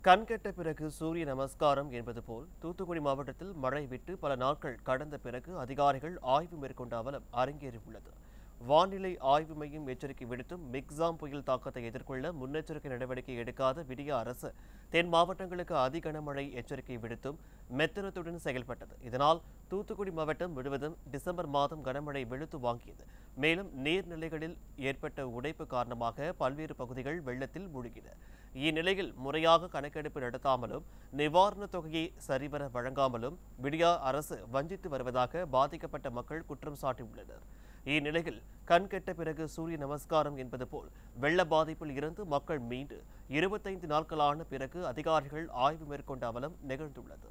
கண்கெட்ட பிறகு சூரிய நமஸ்காரம் என்பது போல் தூத்துக்குடி மாவட்டத்தில் மழை விட்டு பல நாட்கள் கடந்த பிறகு அதிகாரிகள் ஆய்வு மேற்கொண்ட அவலம் அரங்கேறியுள்ளது வானிலை ஆய்வு மையம் எச்சரிக்கை விடுத்தும் மிக்ஸாம் புயல் தாக்கத்தை எதிர்கொள்ள முன்னெச்சரிக்கை நடவடிக்கை எடுக்காத விடிய அரசு தென் மாவட்டங்களுக்கு அதி கனமழை எச்சரிக்கை விடுத்தும் மெத்தனத்துடன் செயல்பட்டது இதனால் தூத்துக்குடி மாவட்டம் முழுவதும் டிசம்பர் மாதம் கனமழை வெளுத்து வாங்கியது மேலும் நீர்நிலைகளில் ஏற்பட்ட உடைப்பு காரணமாக பல்வேறு பகுதிகள் வெள்ளத்தில் மூழ்கின இந்நிலையில் முறையாக கணக்கெடுப்பு நடத்தாமலும் நிவாரணத் தொகையை சரிவர வழங்காமலும் விடியா அரசு வஞ்சித்து வருவதாக பாதிக்கப்பட்ட மக்கள் குற்றம் சாட்டியுள்ளனர் இந்நிலையில் கண் கெட்ட பிறகு சூரிய நமஸ்காரம் என்பது போல் வெள்ள பாதிப்பில் இருந்து மக்கள் மீண்டு இருபத்தைந்து நாட்களான பிறகு அதிகாரிகள் ஆய்வு மேற்கொண்ட அவலம் நிகழ்ந்துள்ளது